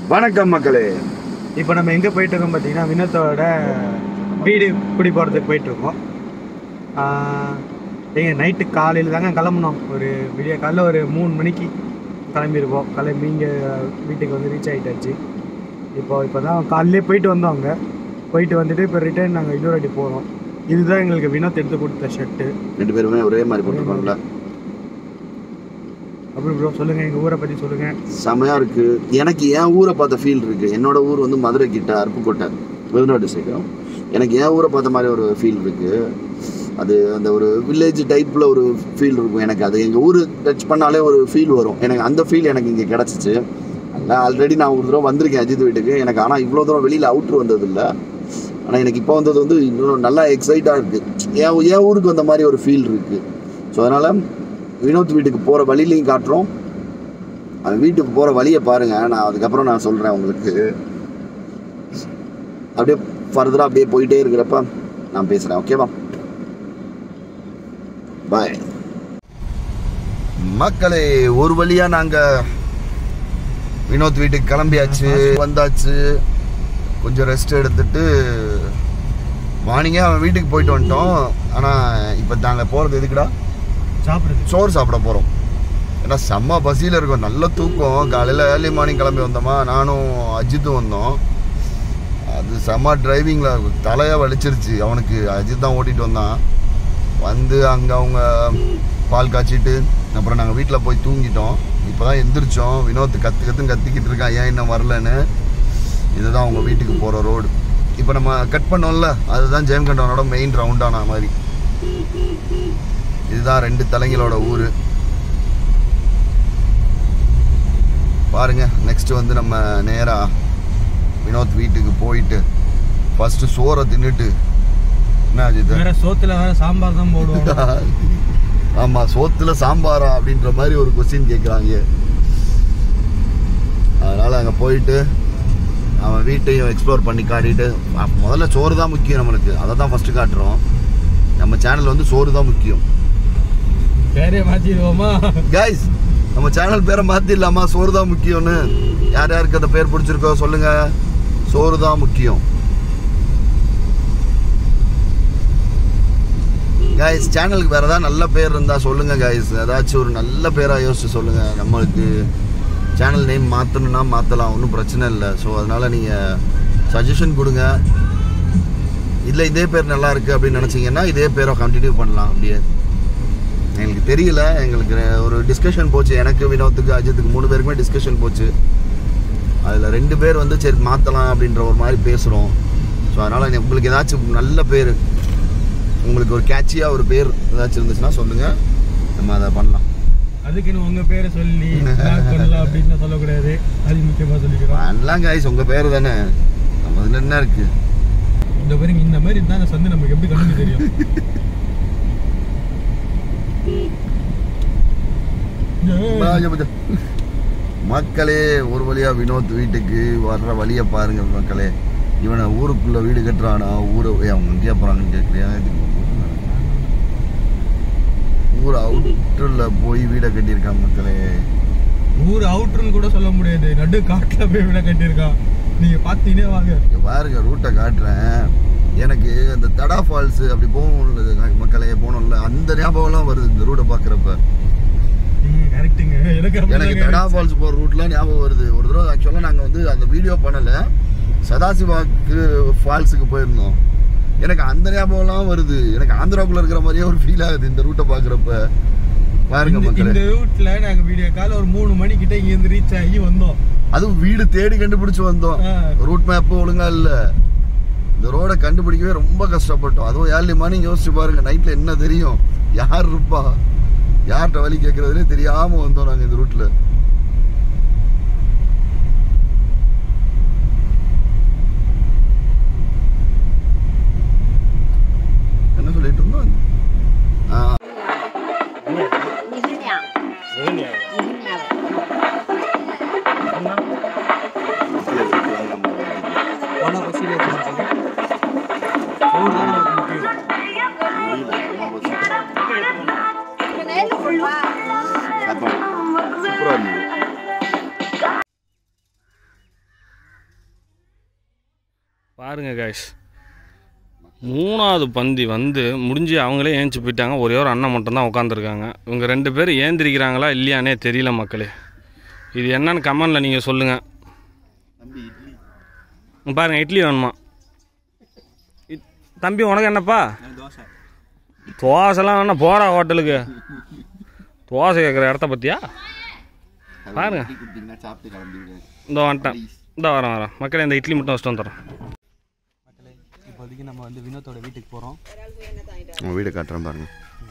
வணக்கம் மக்களே இப்போ நம்ம எங்கே போயிட்டு இருக்கோம் பார்த்தீங்கன்னா வினோத்தோட வீடு குடி போகிறதுக்கு போயிட்டு இருக்கோம் நீங்கள் நைட்டு காலையில் தாங்க கிளம்புனோம் ஒரு விடிய காலைல ஒரு மூணு மணிக்கு கிளம்பியிருக்கோம் கிளம்பி இங்கே வீட்டுக்கு வந்து ரீச் ஆகிட்டாச்சு இப்போ இப்போ தான் காலையிலே போயிட்டு வந்தோம் அங்கே போயிட்டு வந்துட்டு இப்போ ரிட்டர்ன் நாங்கள் இன்னொரு வாட்டி போகிறோம் இதுதான் எங்களுக்கு வினோத் எடுத்து கொடுத்த ஷர்ட்டு ரெண்டு பேருமே ஒரே மாதிரி போட்டுருக்கோம்ல அப்படி ப்ரோ சொல்லுங்கள் எங்கள் ஊரை பற்றி சொல்லுங்கள் செமையா இருக்கு எனக்கு என் ஊரை பார்த்த ஃபீல் இருக்கு என்னோட ஊர் வந்து மதுரை கிட்ட அருப்புக்கோட்டை விருதுநாடு சைடும் எனக்கு என் ஊரை பார்த்த மாதிரி ஒரு ஃபீல் இருக்கு அது அந்த ஒரு வில்லேஜ் டைப்ல ஒரு ஃபீல் இருக்கும் எனக்கு அது எங்கள் ஊர் டச் பண்ணாலே ஒரு ஃபீல் வரும் எனக்கு அந்த ஃபீல் எனக்கு இங்கே கிடச்சிச்சு நான் ஆல்ரெடி நான் ஒரு தடவை வந்திருக்கேன் அஜித் வீட்டுக்கு எனக்கு ஆனால் இவ்வளோ தூரம் வெளியில் அவுட்ரு வந்தது இல்லை ஆனால் எனக்கு இப்போ வந்தது வந்து இன்னும் நல்லா எக்ஸைட்டாக இருக்குது என் என் ஊருக்கு வந்த மாதிரி ஒரு ஃபீல் இருக்குது ஸோ அதனால் வினோத் வீட்டுக்கு போகிற வழியிலையும் காட்டுறோம் அவன் வீட்டுக்கு போகிற வழியை பாருங்க நான் அதுக்கப்புறம் நான் சொல்கிறேன் உங்களுக்கு அப்படியே ஃபர்தராக அப்படியே போயிட்டே இருக்கிறப்ப நான் பேசுகிறேன் ஓகேவா பாய் மக்களே ஒரு வழியாக நாங்கள் வினோத் வீட்டுக்கு கிளம்பியாச்சு வந்தாச்சு கொஞ்சம் ரெஸ்ட் எடுத்துட்டு மார்னிங்கே அவன் வீட்டுக்கு போயிட்டு வந்துட்டோம் ஆனால் இப்போ நாங்கள் போகிறது எதுக்குடா சாப்பிட்றது சோறு சாப்பிட போகிறோம் ஏன்னா செம்ம பசியில் இருக்கும் நல்ல தூக்கம் காலையில் ஏர்லி மார்னிங் கிளம்பி வந்தோமா நானும் அஜித்தும் வந்தோம் அது செம்ம டிரைவிங்கில் தலையாக வலிச்சிருச்சு அவனுக்கு அஜித் தான் ஓட்டிகிட்டு வந்தான் வந்து அங்கே அவங்க பால் காய்ச்சிட்டு அப்புறம் நாங்கள் வீட்டில் போய் தூங்கிட்டோம் இப்போ தான் எந்திரிச்சோம் வினோத் கற்று கற்று கத்திக்கிட்டு இருக்கான் ஏன் இன்னும் வரலன்னு இதுதான் அவங்க வீட்டுக்கு போகிற ரோடு இப்போ நம்ம கட் பண்ணோம்ல அதுதான் ஜெயம்கண்டவனோட மெயின் ரவுண்டான மாதிரி இதுதான் ரெண்டு தலைங்களோட ஊர் பாருங்க நெக்ஸ்ட் வந்து நம்ம நேரா வினோத் வீட்டுக்கு போயிட்டு ஃபர்ஸ்ட் சோறை தின்னுட்டு என்ன அஜித் வேற சோத்துல வேற சாம்பார் தான் போடுவோம் ஆமா சோத்துல சாம்பாரா அப்படின்ற மாதிரி ஒரு கொஸ்டின் கேட்குறாங்க அதனால அங்கே போயிட்டு அவன் வீட்டையும் எக்ஸ்ப்ளோர் பண்ணி காட்டிட்டு அ, முதல்ல சோறு தான் முக்கியம் நம்மளுக்கு அதை தான் ஃபர்ஸ்ட் காட்டுறோம் நம்ம சேனல் வந்து சோறு தான் முக்கியம் பேரே மாத்திடுவோமா கைஸ் நம்ம சேனல் பேரை மாத்திடலாமா சோறு தான் முக்கியம்னு யார் யாருக்கு அந்த பேர் பிடிச்சிருக்கோ சொல்லுங்க சோறு தான் முக்கியம் கைஸ் சேனலுக்கு வேற ஏதாவது நல்ல பேர் இருந்தா சொல்லுங்க கைஸ் ஏதாச்சும் ஒரு நல்ல பேரா யோசிச்சு சொல்லுங்க நம்மளுக்கு சேனல் நேம் மாற்றணும்னா மாற்றலாம் ஒன்றும் பிரச்சனை இல்லை ஸோ அதனால நீங்கள் சஜஷன் கொடுங்க இல்லை இதே பேர் நல்லா இருக்கு அப்படின்னு நினச்சிங்கன்னா இதே பேரை கண்டினியூ பண்ணலாம் அப்படியே எங்களுக்கு தெரியல எங்களுக்கு ஒரு டிஸ்கஷன் போச்சு எனக்கு வினோத்துக்கு அஜித்துக்கு மூணு பேருக்குமே டிஸ்கஷன் போச்சு அதில் ரெண்டு பேர் வந்து சரி மாற்றலாம் அப்படின்ற ஒரு மாதிரி பேசுகிறோம் ஸோ அதனால் உங்களுக்கு ஏதாச்சும் நல்ல பேர் உங்களுக்கு ஒரு கேட்சியாக ஒரு பேர் ஏதாச்சும் இருந்துச்சுன்னா சொல்லுங்கள் நம்ம அதை பண்ணலாம் அதுக்குன்னு உங்க பேரை சொல்லி black பண்ணலாம் அப்படின்னு சொல்லக்கூடாது அது முக்கியமா சொல்லிக்கிறோம் பண்ணலாம் காய்ஸ் உங்கள் பேர் தானே நம்ம இதில் என்ன இருக்குது இந்த பாருங்க இந்த மாதிரி இருந்தா அந்த சந்து நமக்கு எப்படி கண்ணுக்கு தெரியும் ஏய், மக்களே ஒரு வழியா வினோத் வீட்டுக்கு வர்ற வழியை பாருங்க மக்களே இவனை ஊருக்குள்ள வீடு கட்டுறானா ஊரை ஏய், அவங்க எங்கேயா போறாங்கன்னு கேட்குறியா ஊர் அவுட்டர்ல போய் வீடை கட்டியிருக்கான் மக்களே ஊர் அவுட்ருன்னு கூட சொல்ல முடியாது நடு காட்டுல போய் விட கட்டியிருக்கான் நீங்க பாத்தீங்கன்னா வாங்க இங்க பாருங்க ரூட்டை காட்டுறேன் எனக்கு அந்த தடா ஃபால்ஸ் அப்படி போகணும்ல மக்களே போகணும்ல அந்த ஞாபகம்லாம் வருது இந்த ரூட்டை பார்க்குறப்ப நீங்க கரெக்டுங்க எனக்கு எனக்கு அப்படிதாங்க தடா இருந்துச்சு. ஃபால்ஸ் போகிற ரூட்லாம் ஞாபகம் வருது ஒரு தடவை ஆக்சுவலாக நாங்கள் வந்து அந்த வீடியோ பண்ணலை சதாசிவாக்கு ஃபால்ஸுக்கு போயிருந்தோம் எனக்கு அந்த ஞாபகம்லாம் வருது எனக்கு ஆந்திராக்குள்ள இருக்கிற மாதிரியே ஒரு ஃபீல் ஆகுது இந்த ரூட்டை பார்க்குறப்ப பாருங்க இந்த- இந்த மக்களே ரூட்ல நாங்க வீடியோ கால ஒரு மூணு மணி கிட்ட இங்க இருந்து ரீச் ஆகி வந்தோம் அதுவும் வீடு தேடி கண்டுபிடிச்சு வந்தோம் ஆ. ரூட் மேப்பு ஒழுங்கா இல்ல இந்த ரோடை கண்டுபிடிக்கவே ரொம்ப கஷ்டப்பட்டோம் அதுவும் ஏர்லி மார்னிங் யோசிச்சு பாருங்க நைட்ல என்ன தெரியும் யார் இருப்பா யார்கிட்ட வழி கேட்கறதுலே தெரியாம வந்தோம் நாங்க இந்த ரூட்ல என்ன சொல்லிட்டு இருந்தோம் ஆ, போனா பசியில இருக்கு. சோறு தான் நமக்கு முக்கியம். சாப்பாடு சூப்பரா இருந்தது பாருங்க காய்ஸ் மூணாவது பந்தி வந்து முடிஞ்சு அவங்களே ஏஞ்சி போயிட்டாங்க ஒரே ஒரு அண்ணன் மட்டும்தான் உட்காந்துருக்காங்க இவங்க ரெண்டு பேர் ஏந்திரிக்கிறாங்களா இல்லையானே தெரியல மக்களே இது என்னன்னு கமெண்டில் நீங்கள் சொல்லுங்கள் பாருங்க இட்லி வேணுமா இட்- தம்பி உனக்கு என்னப்பா தோசைலாம் வேணா போடா ஹோட்டலுக்கு தோசை கேட்குற இடத்த பற்றியா பாருங்க கொடுத்தீங்கன்னா சாப்பிட்டு கிளம்பிடுவேன் இந்த வந்துட்டேன் இந்த வரேன் வரேன் மக்களே இந்த இட்லி மட்டும் வச்சுட்டு வந்துடுறேன் இப்போதைக்கு நம்ம வந்து வினோத்தோட வீட்டுக்கு போகிறோம் உங்கள் வீடு காட்டுறேன் பாருங்க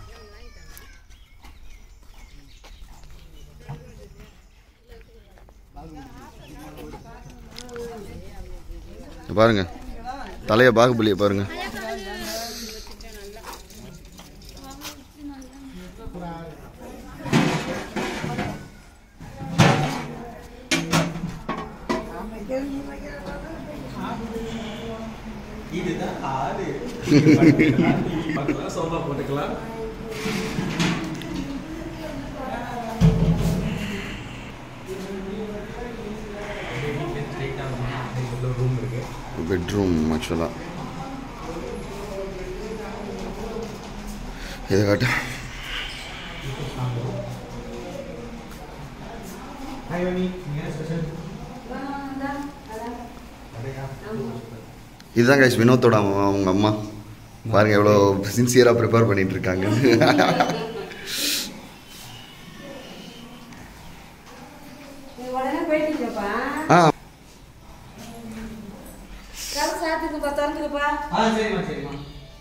இங்க பாருங்க தலைய பாகுபலியை பாருங்க சோஃபா போட்டுக்கலாம் ரூம் இருக்கு பெட்ரூம் ஆக்சுவலாக இதை காட்டு ஹாய் வனி நீங்கள் ஸ்பெஷல் இதுதான் கைஸ் வினோத்தோட அம்மா அவங்க அம்மா பாருங்க எவ்வளோ சின்சியராக ப்ரிப்பேர் பண்ணிட்டு இருக்காங்க உடனே போயிட்டீங்கப்பா ஆ கதை சாப்பிட்டுக்குப்பா திறந்துக்குப்பா ஆ சரிம்மா சரிம்மா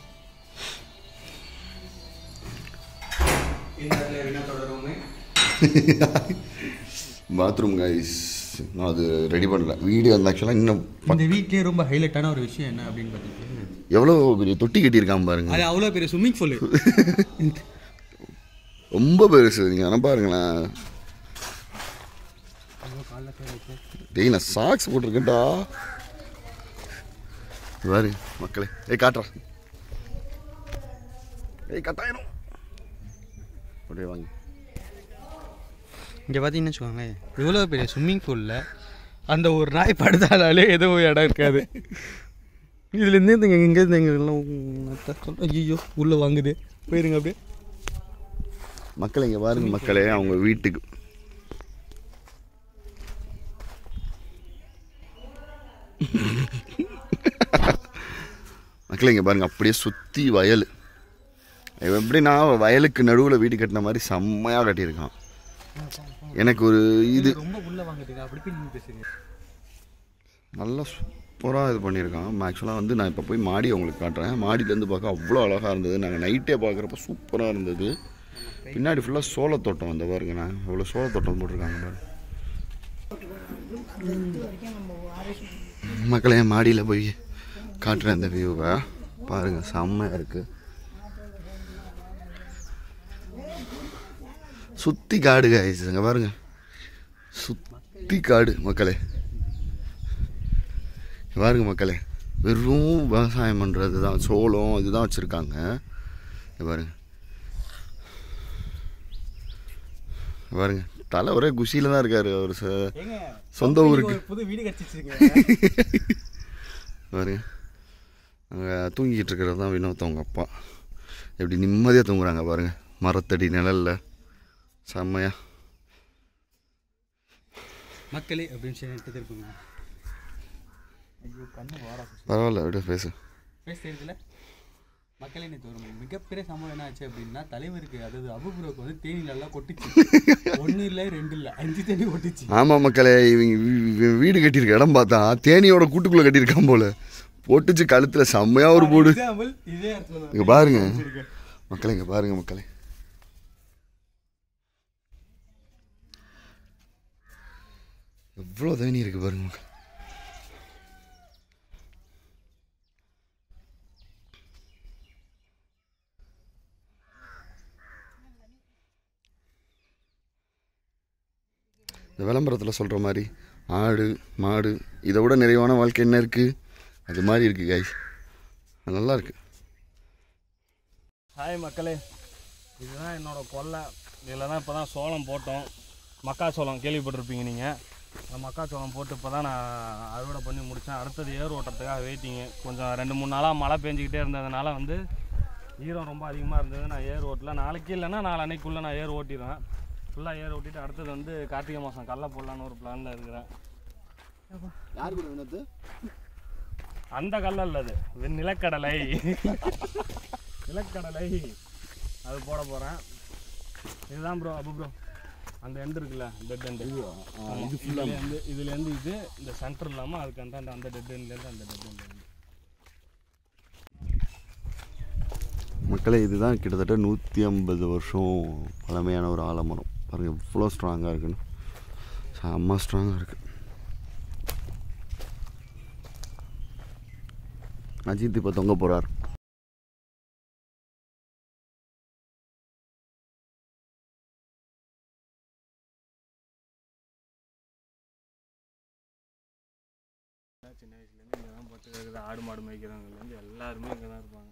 இந்த இடத்துல வினோத்தோட ரூமு பாத்ரூம் கைஸ் நான் அது ரெடி பண்ணல வீடு வந்து ஆக்சுவலாக இன்னும் ப- இந்த வீட்லயே ரொம்ப ஹைலைட்டான ஒரு விஷயம் என்ன அப்படின்னு பார்த்தீங்கன்னா எவ்வளோ பெரிய தொட்டி கட்டியிருக்கான் பாருங்க அது அவ்வளோ பெரிய ஸ்விம்மிங் பூல் ரொம்ப பெருசு நீங்கள் வேணா பாருங்களேன் டேய் நான் சாக்ஸ் போட்டிருக்கேன்டா பாரு மக்களே ஏய் காட்டுறா ஏய் கட்டாயிரும் அப்படியே வாங்க இங்கே பார்த்தீங்கன்னு வச்சுக்கோங்க இவ்வளோ பெரிய ஸ்விம்மிங் பூலில் அந்த ஒரு நாய் படுத்தாலே எதுவும் இடம் இருக்காது இதுலேருந்து இந்த எங்கேருந்து எங்கெல்லாம் ஐயோ உள்ளே வாங்குது போயிருங்க அப்படியே மக்கள் இங்கே பாருங்க மக்களே அவங்க வீட்டுக்கு மக்கள் இங்கே பாருங்க அப்படியே சுற்றி வயல் இவன் எப்படின்னா வயலுக்கு நடுவில் வீடு கட்டின மாதிரி செம்மையாக கட்டியிருக்கான் எனக்கு ஒரு இது ரொம்ப உள்ளே வாங்குறீங்க அப்படி போய் நீங்கள் பேசுங்க நல்லா சூப்பராக இது பண்ணியிருக்கான் ஆக்சுவலாக வந்து நான் இப்போ போய் மாடி உங்களுக்கு காட்டுறேன் மாடியிலேருந்து பார்க்க அவ்வளோ அழகாக இருந்தது நாங்கள் நைட்டே பார்க்குறப்ப சூப்பராக இருந்தது பின்னாடி ஃபுல்லாக சோளத்தோட்டம் அந்த பாருங்கண்ணா எவ்வளோ சோளத்தோட்டம் போட்டிருக்காங்க பாருங்க மக்களே மாடியில் போய் காட்டுறேன் இந்த வியூவை பாருங்கள் செம்மையாக இருக்குது சுற்றி காடு காய்ச்சி அங்கே பாருங்க சுற்றி காடு மக்களே இங்க பாருங்க மக்களே வெறும் விவசாயம் பண்ணுறது தான் சோளம் இதுதான் வச்சுருக்காங்க இங்க பாருங்க இங்க பாருங்க தலை ஒரே குஷியில் தான் இருக்காரு அவர் ச- சொந்த ஊருக்கு புது வீடு கட்டிச்சிருங்க பாருங்க அங்கே தூங்கிக்கிட்டு இருக்கிறது தான் வினோத் அவங்க அப்பா எப்படி நிம்மதியாக தூங்குறாங்க பாருங்க மரத்தடி நிழல்ல செம்மையா மக்களே அப்படின்னு சொல்லி எடுத்து திருப்புங்க பரவாயில்ல அப்படியே பேசு பேச தெரியுதுல மக்களே நேற்று ஒரு மிகப்பெரிய சம்பவம் என்ன ஆச்சு அப்படின்னா தலைவருக்கு அதாவது அபுபுரோக்கு வந்து தேனி நல்லா கொட்டுச்சு ஒன்று இல்லை ரெண்டு இல்லை அஞ்சு தேனி கொட்டுச்சு ஆமாம் மக்களே இவங்க வீ- வீ- வீடு கட்டியிருக்க இடம் பார்த்தா தேனியோட கூட்டுக்குள்ளே கட்டியிருக்கான் போல போட்டுச்சு கழுத்தில் செம்மையாக ஒரு போடு எக்ஸாம்பிள் இதே இடத்துல தான் இங்கே பாருங்க மக்களே இங்கே பாருங்க மக்களே எவ்வளோ தேனி இருக்கு பாருங்க மக்கள் இந்த விளம்பரத்தில் சொல்கிற மாதிரி ஆடு மாடு இதை விட நிறைவான வாழ்க்கை என்ன இருக்குது அது மாதிரி இருக்குது கைஸ் நல்லா இருக்கு ஹாய் மக்களே இதுதான் என்னோட கொல்லை இதில் தான் இப்போ தான் சோளம் போட்டோம் மக்காச்சோளம் கேள்விப்பட்டிருப்பீங்க நீங்கள் அந்த மக்காச்சோளம் போட்டு இப்போ தான் நான் அறுவடை பண்ணி முடித்தேன் அடுத்தது ஏர் ஓட்டுறதுக்காக வெயிட்டிங்கு கொஞ்சம் ரெண்டு மூணு நாளாக மழை பெஞ்சிக்கிட்டே இருந்ததுனால வந்து ஈரம் ரொம்ப அதிகமாக இருந்தது நான் ஏர் ஓட்டல நாளைக்கு இல்லைன்னா நாளன்னைக்குள்ளே நான் ஏர் ஓட்டிடுவேன் ஃபுல்லாக ஏர் ஓட்டிட்டு அடுத்தது வந்து கார்த்திகை மாதம் கடல போடலான்னு ஒரு பிளானில் இருக்கிறேன் யார் கூட வினத்து அந்த கல்ல இல்ல அது வெண் நிலக்கடலை நிலக்கடலை அது போட போகிறேன் இதுதான் ப்ரோ அப்பு ப்ரோ அந்த எண்டு இருக்குல்ல டெட் எண்டு இது இதுலேருந்து இதுலேருந்து இது இந்த சென்டர் இல்லாமல் அதுக்கு அந்த அந்த டெட் எண்ட்லேருந்து அந்த டெட் எண்டு மக்களே இதுதான் கிட்டத்தட்ட நூற்றி ஐம்பது வருஷம் பழமையான ஒரு ஆலமரம் பாருங்கள் இவ்வளோ ஸ்ட்ராங்காக இருக்குன்னு செம்ம ஸ்ட்ராங்காக இருக்கு அஜித் இப்போ தொங்க போகிறார் சின்ன வயசுலேருந்து இங்கே தான் போட்டு இருக்குது ஆடு மாடு மேய்க்கிறவங்கலேருந்து எல்லாருமே இங்கே தான் இருப்பாங்க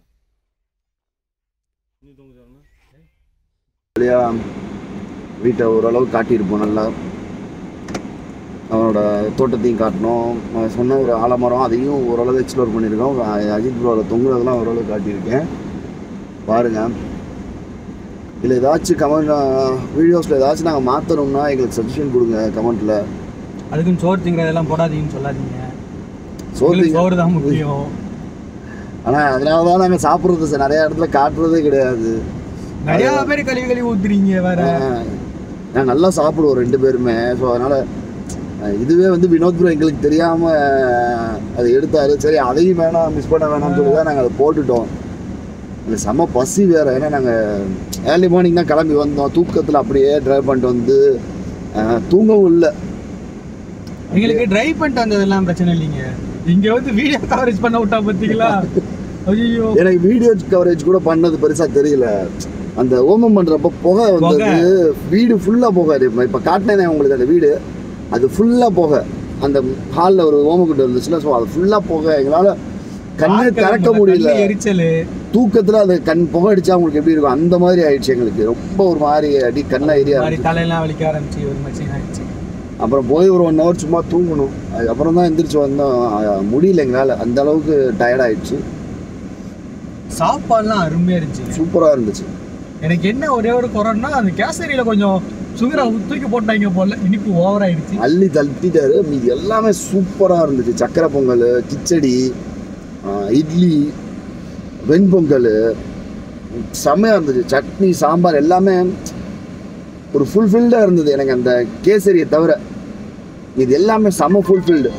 நீ தூங்க சொல்லணும் இல்லையா வீட்டை ஓரளவு காட்டியிருப்போம் நல்லா அவனோட தோட்டத்தையும் காட்டினோம் அவன் சொன்ன ஒரு ஆலமரம் அதையும் ஓரளவு எக்ஸ்ப்ளோர் பண்ணியிருக்கோம் அ- அஜித் ப்ரோவில் தொங்குறதெல்லாம் ஓரளவு காட்டியிருக்கேன் பாருங்கள் இல்லை ஏதாச்சும் கமெண்ட் வீடியோஸில் ஏதாச்சும் நாங்கள் மாற்றணும்னா எங்களுக்கு சஜஷன் கொடுங்க கமெண்ட்டில் அதுக்குன்னு சோறு திங்கிறதெல்லாம் போடாதீங்கன்னு சொல்லாதீங்க சோறு உங்களுக்கு சோறு தான் முக்கியம் ஆனால் அதனால தான் நாங்கள் சாப்பிட்றது சார் நிறையா இடத்துல காட்டுறதே கிடையாது நிறைய பேர் கழுவி கழுவி ஊத்துறீங்க வேற நான் நல்லா சாப்பிடுவோம் ரெண்டு பேருமே ஸோ அதனால் இதுவே வந்து வினோத் ப்ரோ எங்களுக்கு தெரியாமல் அதை எடுத்தாரு சரி அதையும் வேணாம் மிஸ் பண்ண வேணாம்னு சொல்லி தான் நாங்கள் அதை போட்டுட்டோம் அந்த செம்ம பசி வேறு ஏன்னா நாங்கள் ஏர்லி மார்னிங் தான் கிளம்பி வந்தோம் தூக்கத்தில் அப்படியே ட்ரைவ் பண்ணிட்டு வந்து அஹ், தூங்கவும் இல்லை எங்களுக்கு டிரைவ் பண்ணிட்டு வந்ததெல்லாம் பிரச்சனை இல்லைங்க இங்க வந்து வீடியோ கவரேஜ் பண்ண விட்டா பாத்தீங்களா ஐயோ எனக்கு வீடியோ கவரேஜ் கூட பண்ணது பெருசாக தெரியல அந்த ஓமம் பண்ணுறப்ப புகை வந்தது வீடு ஃபுல்லாக புகை இப்போ இப்போ காட்டினேனே உங்களுக்கு அந்த வீடு அது ஃபுல்லாக புகை அந்த ஹாலில் ஒரு ஓமக்குண்டு இருந்துச்சுல ஸோ அது ஃபுல்லாக புகை எங்களால் கண்ணே திறக்க முடியல எரிச்சல் தூக்கத்தில் அது கண் புகை அடிச்சா உங்களுக்கு எப்படி இருக்கும் அந்த மாதிரி ஆயிடுச்சு எங்களுக்கு ரொம்ப ஒரு மாதிரி அடி கண்ணா ஏரியா மாதிரி தலையெல்லாம் வலிக்க ஆரம்பிச்சு ஒரு மாதிரி ஆயிடுச்சு அப்புறம் போய் ஒரு ஒன் ஹவர் சும்மா தூங்கணும் அதுக்கப்புறம் தான் எந்திரிச்சு வந்தோம் அஹ் முடியல எங்களால் அந்த அளவுக்கு டயர்ட் ஆயிடுச்சு சாப்பாடுலாம் அருமையா இருந்துச்சு சூப்பராக இருந்துச்சு எனக்கு என்ன ஒரே ஒரு குறைன்னா அந்த கேசரியில கொஞ்சம் சுகரை தூக்கி போட்டாங்க போல இனிப்பு ஓவர் ஆயிடுச்சு அள்ளி தள்ளிட்டாரு மீதி எல்லாமே சூப்பராக இருந்துச்சு சக்கரை பொங்கல் கிச்சடி ஆஹ் இட்லி வெண்பொங்கல் செம்மையாக இருந்துச்சு சட்னி சாம்பார் எல்லாமே ஒரு ஃபுல்ஃபில்டாக இருந்தது எனக்கு அந்த கேசரியை தவிர இது எல்லாமே செம்ம ஃபுல்ஃபில்டு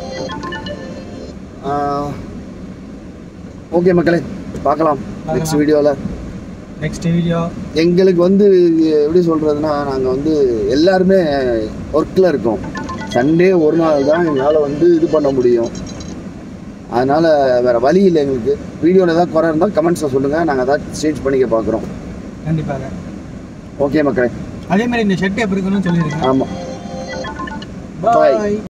ஓகே மக்களே பார்க்கலாம் நெக்ஸ்ட் வீடியோவில் நெக்ஸ்ட் வீடியோ எங்களுக்கு வந்து எப்படி சொல்கிறதுனா நாங்கள் வந்து எல்லாருமே ஒர்க்கில் இருக்கோம் சண்டே ஒரு நாள் தான் எங்களால் வந்து இது பண்ண முடியும் அதனால் வேறு வழி இல்லை எங்களுக்கு வீடியோவில் ஏதாவது குறை இருந்தால் கமெண்ட்ஸில் சொல்லுங்கள் நாங்கள் ஏதாவது சேஞ்ச் பண்ணிக்க பார்க்குறோம் கண்டிப்பாக ஓகே மக்களே அதே மாதிரி இந்த ஷர்ட் எப்படி இருக்குன்னு சொல்லிருக்கேன் ஆமாம் பாய்